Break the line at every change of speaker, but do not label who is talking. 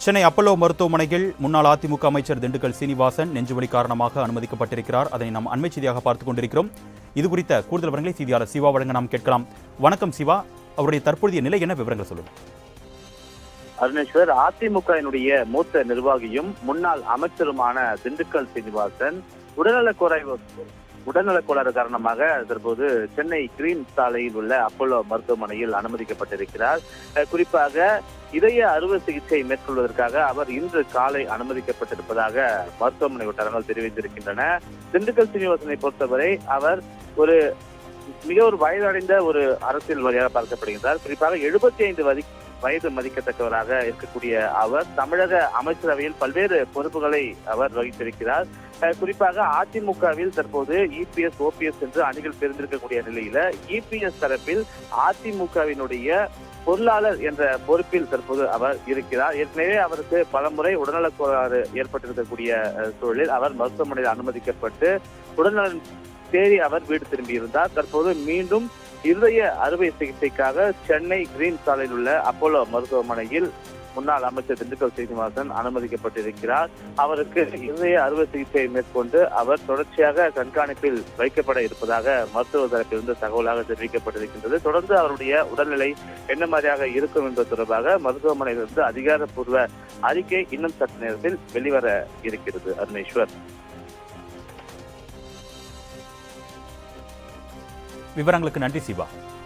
Chennai Apollo மருத்துவமனையில் முன்னாள் அதிமுக அமைச்சர் திண்டுக்கல் சீனிவாசன் நெஞ்சுவலி காரணமாக அனுமதிக்கப்பட்டிருக்கிறார் அதை நாம் அண்மை செய்தியாக பார்த்துக் கொண்டிருக்கிறோம் இது குறித்த கூடுதல் விவரங்களை செய்தியாளர் சிவா வழங்க நாம் கேட்கலாம் வணக்கம் சிவா அவருடைய தற்போதைய நிலை என்ன விவரங்கள் சொல்லுங்க
அருணேஸ்வர் அதிமுகவினுடைய மூத்த நிர்வாகியும் முன்னாள் அமைச்சருமான திண்டுக்கல் சீனிவாசன் உடல்நலக் குறைவு உடல்நலக் கோளாறு காரணமாக தற்போது சென்னை கிரீன் சாலையில் உள்ள அப்போலோ மருத்துவமனையில் அனுமதிக்கப்பட்டிருக்கிறார் அஹ் குறிப்பாக இதய அறுவை சிகிச்சை மேற்கொள்வதற்காக அவர் இன்று காலை அனுமதிக்கப்பட்டிருப்பதாக மருத்துவமனை வட்டாரங்கள் தெரிவித்திருக்கின்றன திண்டுக்கல் சீனிவாசனை பொறுத்தவரை அவர் ஒரு மிக ஒரு வயதடைந்த ஒரு அரசியல்வாதியாக பார்க்கப்படுகிறார் குறிப்பாக எழுபத்தி ஐந்து வதி வயது மதிக்கத்தக்கவராக இருக்கக்கூடிய அவர் தமிழக அமைச்சரவையில் பல்வேறு பொறுப்புகளை அவர் வகித்திருக்கிறார் அஹ் குறிப்பாக அதிமுகவில் தற்போது இபிஎஸ் ஓபிஎஸ் என்று அணிகள் பிரிந்திருக்கக்கூடிய நிலையில இபிஎஸ் தரப்பில் அதிமுகவினுடைய பொருளாளர் என்ற பொறுப்பில் தற்போது அவர் இருக்கிறார் ஏற்கனவே அவருக்கு பலமுறை உடல்நலக் கோளாறு ஏற்பட்டிருக்கக்கூடிய அஹ், சூழலில் அவர் மருத்துவமனையில் அனுமதிக்கப்பட்டு உடல்நலன் தேறி அவர் வீடு திரும்பியிருந்தார் தற்போது மீண்டும் இருதய அறுவை சிகிச்சைக்காக சென்னை கிரீன் சாலையில் உள்ள அப்போலோ மருத்துவமனையில் முன்னாள் அமைச்சர் திண்டுக்கல் சீனிவாசன் அனுமதிக்கப்பட்டிருக்கிறார் அவருக்கு இருதய அறுவை சிகிச்சை மேற்கொண்டு அவர் தொடர்ச்சியாக கண்காணிப்பில் வைக்கப்பட இருப்பதாக மருத்துவ தரப்பிலிருந்து தகவலாக தெரிவிக்கப்பட்டிருக்கின்றது தொடர்ந்து அவருடைய உடல்நிலை என்ன மாதிரியாக இருக்கும் என்பது தொடர்பாக மருத்துவமனையிலிருந்து அதிகாரப்பூர்வ அறிக்கை இன்னும் சற்று நேரத்தில் வெளிவர இருக்கிறது அருணேஸ்வர்
விவரங்களுக்கு நன்றி சிவா